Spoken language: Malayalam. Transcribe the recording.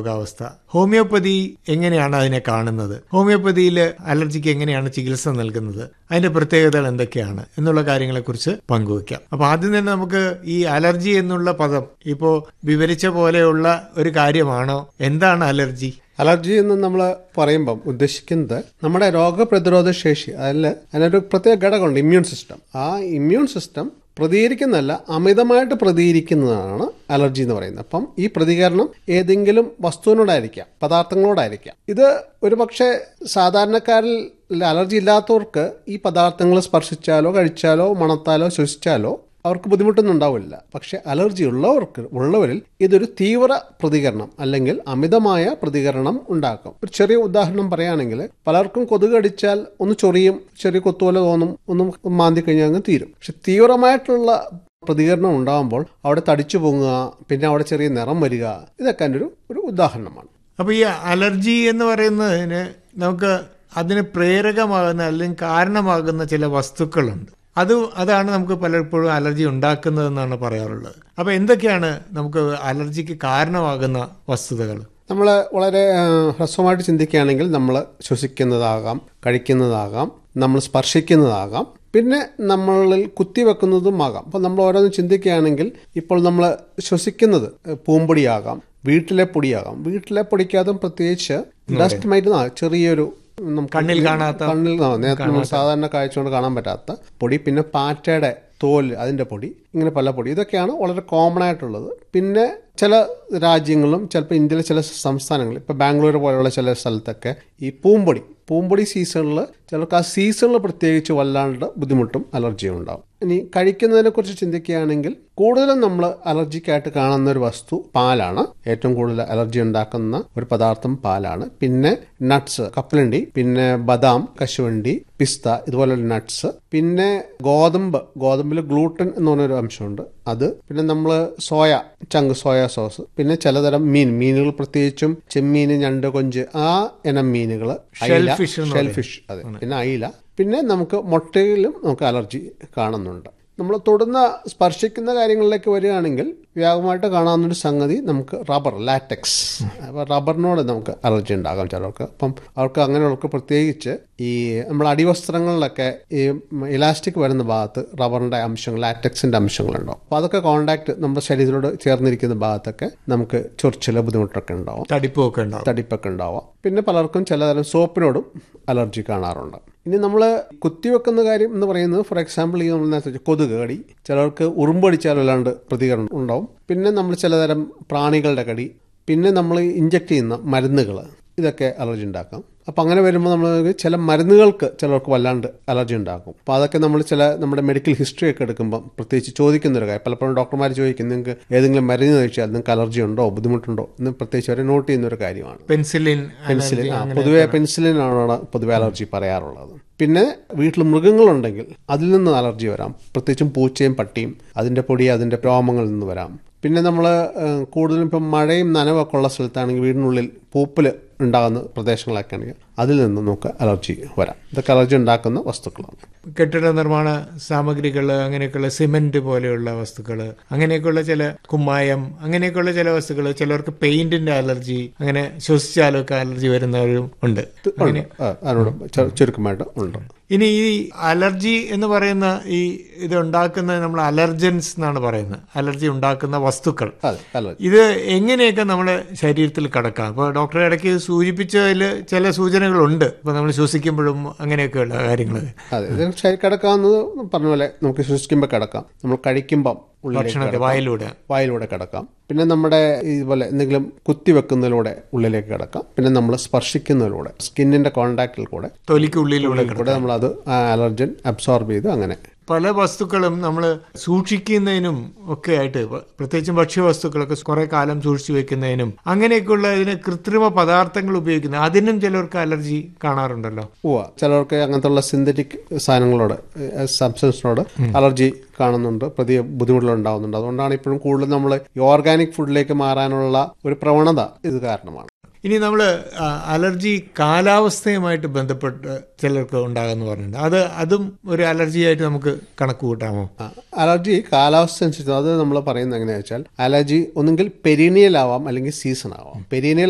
രോഗാവസ്ഥ ഹോമിയോപ്പതി എങ്ങനെയാണ് അതിനെ കാണുന്നത് ഹോമിയോപ്പതിയിൽ അലർജിക്ക് എങ്ങനെയാണ് ചികിത്സ നൽകുന്നത് അതിന്റെ പ്രത്യേകതകൾ എന്തൊക്കെയാണ് എന്നുള്ള കാര്യങ്ങളെക്കുറിച്ച് പങ്കുവയ്ക്കാം അപ്പൊ ആദ്യം തന്നെ നമുക്ക് ഈ അലർജി എന്നുള്ള പദം ഇപ്പോ വിവരിച്ച പോലെയുള്ള ഒരു കാര്യമാണോ എന്താണ് അലർജി അലർജി എന്ന് നമ്മൾ പറയുമ്പം ഉദ്ദേശിക്കുന്നത് നമ്മുടെ രോഗപ്രതിരോധ ശേഷി അതിൽ അതിനൊരു പ്രത്യേക ഘടകമുണ്ട് ഇമ്മ്യൂൺ സിസ്റ്റം ആ ഇമ്മ്യൂൺ സിസ്റ്റം പ്രതികരിക്കുന്നതല്ല അമിതമായിട്ട് പ്രതികരിക്കുന്നതാണ് അലർജി എന്ന് പറയുന്നത് അപ്പം ഈ പ്രതികരണം ഏതെങ്കിലും വസ്തുവിനോടായിരിക്കാം പദാർത്ഥങ്ങളോടായിരിക്കാം ഇത് ഒരു പക്ഷേ സാധാരണക്കാരിൽ അലർജി ഇല്ലാത്തവർക്ക് ഈ പദാർത്ഥങ്ങൾ സ്പർശിച്ചാലോ കഴിച്ചാലോ മണത്താലോ ശ്വസിച്ചാലോ അവർക്ക് ബുദ്ധിമുട്ടൊന്നും ഉണ്ടാവില്ല പക്ഷെ അലർജി ഉള്ളവർക്ക് ഉള്ളവരിൽ ഇതൊരു തീവ്ര പ്രതികരണം അല്ലെങ്കിൽ അമിതമായ പ്രതികരണം ഉണ്ടാക്കും ഒരു ചെറിയ ഉദാഹരണം പറയുകയാണെങ്കിൽ പലർക്കും കൊതുക് അടിച്ചാൽ ഒന്ന് ചൊറിയും ചെറിയ കൊത്തുപോലെ തോന്നും ഒന്നും മാന്തി കഴിഞ്ഞാൽ അങ്ങ് തീരും പക്ഷെ തീവ്രമായിട്ടുള്ള പ്രതികരണം ഉണ്ടാകുമ്പോൾ അവിടെ തടിച്ചു പൊങ്ങുക പിന്നെ അവിടെ ചെറിയ നിറം വരിക ഇതൊക്കെ അതിൻ്റെ ഒരു ഒരു ഉദാഹരണമാണ് അപ്പൊ ഈ അലർജി എന്ന് പറയുന്നതിന് നമുക്ക് അതിന് പ്രേരകമാകുന്ന അല്ലെങ്കിൽ കാരണമാകുന്ന ചില വസ്തുക്കളുണ്ട് അത് അതാണ് നമുക്ക് പലപ്പോഴും അലർജി ഉണ്ടാക്കുന്നതെന്നാണ് പറയാറുള്ളത് അപ്പൊ എന്തൊക്കെയാണ് നമുക്ക് അലർജിക്ക് കാരണമാകുന്ന വസ്തുതകൾ നമ്മൾ വളരെ ആ, ഹ്രസ്വമായിട്ട് ചിന്തിക്കുകയാണെങ്കിൽ നമ്മൾ ശ്വസിക്കുന്നതാകാം കഴിക്കുന്നതാകാം നമ്മൾ സ്പർശിക്കുന്നതാകാം പിന്നെ നമ്മളിൽ കുത്തിവെക്കുന്നതുമാകാം അപ്പോൾ നമ്മൾ ഓരോന്ന് ചിന്തിക്കുകയാണെങ്കിൽ ഇപ്പോൾ നമ്മൾ ശ്വസിക്കുന്നത് പൂമ്പൊടിയാകാം വീട്ടിലെ പൊടിയാകാം വീട്ടിലെ പൊടിക്കകത്തും പ്രത്യേകിച്ച് ഡസ്റ്റ് മൈറ്റ് ആ, ചെറിയൊരു നമുക്ക് കണ്ണിൽ കാണാത്ത കണ്ണിൽ ആ, നേരത്തെ നമ്മൾ സാധാരണ കാഴ്ച കൊണ്ട് കാണാൻ പറ്റാത്ത പൊടി പിന്നെ പാറ്റയുടെ തോൽ അതിന്റെ പൊടി ഇങ്ങനെ പല പൊടി ഇതൊക്കെയാണ് വളരെ കോമൺ ആയിട്ടുള്ളത് പിന്നെ ചില രാജ്യങ്ങളിലും ചിലപ്പോൾ ഇന്ത്യയിലെ ചില സംസ്ഥാനങ്ങളിൽ ഇപ്പോൾ ബാംഗ്ലൂർ പോലെയുള്ള ചില സ്ഥലത്തൊക്കെ ഈ പൂമ്പൊടി പൂമ്പൊടി സീസണിൽ ചിലർക്ക് ആ സീസണിൽ പ്രത്യേകിച്ച് വല്ലാണ്ട് ബുദ്ധിമുട്ടും അലർജിയും ഉണ്ടാവും ഇനി കഴിക്കുന്നതിനെ കുറിച്ച് ചിന്തിക്കുകയാണെങ്കിൽ കൂടുതലും നമ്മൾ അലർജിക്കായിട്ട് കാണുന്ന ഒരു വസ്തു പാലാണ് ഏറ്റവും കൂടുതൽ അലർജി ഉണ്ടാക്കുന്ന ഒരു പദാർത്ഥം പാലാണ് പിന്നെ നട്ട്സ് കപ്പലണ്ടി പിന്നെ ബദാം കശുവണ്ടി പിസ്ത ഇതുപോലുള്ള നട്ട്സ് പിന്നെ ഗോതമ്പ് ഗോതമ്പിൽ ഗ്ലൂട്ടൻ എന്ന് പറഞ്ഞൊരു അംശമുണ്ട് അത് പിന്നെ നമ്മൾ സോയ ചങ്ക് സോയ സോസ് പിന്നെ ചിലതരം മീൻ മീനുകൾ പ്രത്യേകിച്ചും ചെമ്മീൻ ഞണ്ട് കൊഞ്ച് ആ ഇനം മീനുകൾ Shellfish എന്ന് ഷെൽ ഫിഷ് അതെ പിന്നെ അയില പിന്നെ നമുക്ക് മുട്ടയിലും നമുക്ക് അലർജി കാണുന്നുണ്ട് നമ്മൾ തൊടുന്ന സ്പർശിക്കുന്ന കാര്യങ്ങളിലേക്ക് വരികയാണെങ്കിൽ വ്യാപകമായിട്ട് കാണാവുന്നൊരു സംഗതി നമുക്ക് റബ്ബർ ലാറ്റക്സ് അപ്പോൾ റബ്ബറിനോട് നമുക്ക് അലർജി ഉണ്ടാകാം ചിലർക്ക് അപ്പം അവർക്ക് അങ്ങനെയുള്ളവർക്ക് പ്രത്യേകിച്ച് ഈ നമ്മൾ അടിവസ്ത്രങ്ങളിലൊക്കെ ഈ ഇലാസ്റ്റിക് വരുന്ന ഭാഗത്ത് റബ്ബറിന്റെ അംശങ്ങൾ ലാറ്റക്സിന്റെ അംശങ്ങളുണ്ടാവും അപ്പോൾ അതൊക്കെ കോണ്ടാക്ട് നമ്മുടെ ശരീരത്തിനോട് ചേർന്നിരിക്കുന്ന ഭാഗത്തൊക്കെ നമുക്ക് ചൊറിച്ചില ബുദ്ധിമുട്ടൊക്കെ ഉണ്ടാവും തടിപ്പൊക്കെ ഉണ്ടാവും തടിപ്പൊക്കെ ഉണ്ടാവാം പിന്നെ പലർക്കും ചിലതരം സോപ്പിനോടും അലർജി കാണാറുണ്ട് ഇനി നമ്മൾ കുത്തിവെക്കുന്ന കാര്യം എന്ന് പറയുന്നത് ഫോർ എക്സാമ്പിൾ ഈ നമ്മൾ നേരത്തെ വെച്ച കൊതുക് കടി ചിലർക്ക് ഉറുമ്പടിച്ചാൽ വല്ലാണ്ട് പ്രതികരണം ഉണ്ടാവും പിന്നെ നമ്മൾ ചിലതരം പ്രാണികളുടെ കടി പിന്നെ നമ്മൾ ഇഞ്ചക്ട് ചെയ്യുന്ന മരുന്നുകൾ ഇതൊക്കെ അലർജി ഉണ്ടാക്കാം അപ്പം അങ്ങനെ വരുമ്പോൾ നമ്മൾ ചില മരുന്നുകൾക്ക് ചിലർക്ക് വല്ലാണ്ട് അലർജി ഉണ്ടാക്കും അപ്പോൾ അതൊക്കെ നമ്മൾ ചില നമ്മുടെ മെഡിക്കൽ ഹിസ്റ്ററി ഒക്കെ എടുക്കുമ്പോൾ പ്രത്യേകിച്ച് ചോദിക്കുന്ന ഒരു കാര്യം പലപ്പോഴും ഡോക്ടർമാർ ചോദിക്കും നിങ്ങൾക്ക് ഏതെങ്കിലും മരുന്ന് കഴിച്ചാൽ നിങ്ങൾക്ക് അലർജി ഉണ്ടോ ബുദ്ധിമുട്ടുണ്ടോ എന്ന് പ്രത്യേകിച്ച് അവർ നോട്ട് ചെയ്യുന്ന ഒരു കാര്യമാണ് പെൻസിലിൻ പെൻസിലിൻ ആ പൊതുവെ പെൻസിലിനാണ് പൊതുവെ അലർജി പറയാറുള്ളത് പിന്നെ വീട്ടിൽ മൃഗങ്ങളുണ്ടെങ്കിൽ അതിൽ നിന്ന് അലർജി വരാം പ്രത്യേകിച്ചും പൂച്ചയും പട്ടിയും അതിന്റെ പൊടി അതിന്റെ രോമങ്ങളിൽ നിന്ന് വരാം പിന്നെ നമ്മൾ കൂടുതലും ഇപ്പം മഴയും നനവൊക്കെ ഉള്ള സ്ഥലത്താണെങ്കിൽ വീടിനുള്ളിൽ പൂപ്പൽ ഉണ്ടാകുന്ന പ്രദേശങ്ങളൊക്കെ ആണെങ്കിൽ അതിൽ നിന്ന് നമുക്ക് അലർജി വരാം ഇതൊക്കെ അലർജി ഉണ്ടാക്കുന്ന വസ്തുക്കളാണ് കെട്ടിട നിർമ്മാണ സാമഗ്രികൾ അങ്ങനെയൊക്കെയുള്ള സിമെന്റ് പോലെയുള്ള വസ്തുക്കൾ അങ്ങനെയൊക്കെയുള്ള ചില കുമ്മായം അങ്ങനെയൊക്കെയുള്ള ചില വസ്തുക്കൾ ചിലർക്ക് പെയിന്റിന്റെ അലർജി അങ്ങനെ ശ്വസിച്ചാലൊക്കെ അലർജി വരുന്നവരും ഉണ്ട് ഉണ്ട് ആ, അതിനോട് ചു- ചുരുക്കമായിട്ട് ഉണ്ട് ഇനി ഈ അലർജി എന്ന് പറയുന്ന ഈ ഇത് ഉണ്ടാക്കുന്ന നമ്മൾ അലർജൻസ് എന്നാണ് പറയുന്നത് അലർജി ഉണ്ടാക്കുന്ന വസ്തുക്കൾ അതെ അലർജി ഇത് എങ്ങനെയൊക്കെ നമ്മുടെ ശരീരത്തിൽ കിടക്കാം അപ്പോൾ ഡോക്ടർ ഇടയ്ക്ക് സൂചിപ്പിച്ചതിൽ ചില സൂചനകളുണ്ട് ഇപ്പോൾ നമ്മൾ ശ്വസിക്കുമ്പോഴും അങ്ങനെയൊക്കെയുള്ള കാര്യങ്ങൾ അതെ ഇത് ശരി കിടക്കാവുന്നത് പറഞ്ഞ പോലെ നമുക്ക് ശ്വസിക്കുമ്പോൾ കിടക്കാം നമ്മൾ കഴിക്കുമ്പം ഉള്ളിലേക്ക് ഭക്ഷണത്തെ കിടക്കാം. വായിലൂടെ വായിലൂടെ കിടക്കാം പിന്നെ നമ്മുടെ ഇതുപോലെ എന്തെങ്കിലും കുത്തിവെക്കുന്നതിലൂടെ ഉള്ളിലേക്ക് കിടക്കാം പിന്നെ നമ്മൾ സ്പർശിക്കുന്നതിലൂടെ സ്കിന്നിന്റെ കോണ്ടാക്റ്റിൽ കൂടെ തൊലിക്കുള്ളിലൂടെ കൂടെ നമ്മൾ അത് അലർജൻ അബ്സോർബ് ചെയ്ത് അങ്ങനെ പല വസ്തുക്കളും നമ്മൾ സൂക്ഷിക്കുന്നതിനും ഒക്കെ ആയിട്ട് പ- പ്രത്യേകിച്ചും ഭക്ഷ്യവസ്തുക്കളൊക്കെ കുറെ കാലം സൂക്ഷിച്ചു വെക്കുന്നതിനും അങ്ങനെയൊക്കെയുള്ള ഇതിന് കൃത്രിമ പദാർത്ഥങ്ങൾ ഉപയോഗിക്കുന്നത് അതിനും ചിലർക്ക് അലർജി കാണാറുണ്ടല്ലോ ഉവ്വ ചിലർക്ക് അങ്ങനത്തെ ഉള്ള സിന്തറ്റിക് സാധനങ്ങളോട് സബ്സ്റ്റൻസിനോട് അലർജി കാണുന്നുണ്ട് പ്രതി ബുദ്ധിമുട്ടുകൾ ഉണ്ടാവുന്നുണ്ട് അതുകൊണ്ടാണ് ഇപ്പോഴും കൂടുതൽ നമ്മൾ ഈ ഓർഗാനിക് ഫുഡിലേക്ക് മാറാനുള്ള ഒരു പ്രവണത ഇത് കാരണമാണ് ഇനി നമ്മൾ അലർജി കാലാവസ്ഥയുമായിട്ട് ബന്ധപ്പെട്ട് ചിലർക്ക് ഉണ്ടാകുമെന്ന് പറഞ്ഞിട്ടുണ്ട് അത് അതും ഒരു അലർജിയായിട്ട് നമുക്ക് കണക്ക് കൂട്ടാമോ ആ, അലർജി കാലാവസ്ഥ അനുസരിച്ച് അത് നമ്മൾ പറയുന്നത് എങ്ങനെയാ വെച്ചാൽ അലർജി ഒന്നുകിൽ പെരീനിയൽ ആവാം അല്ലെങ്കിൽ സീസൺ ആവാം പെരീനിയൽ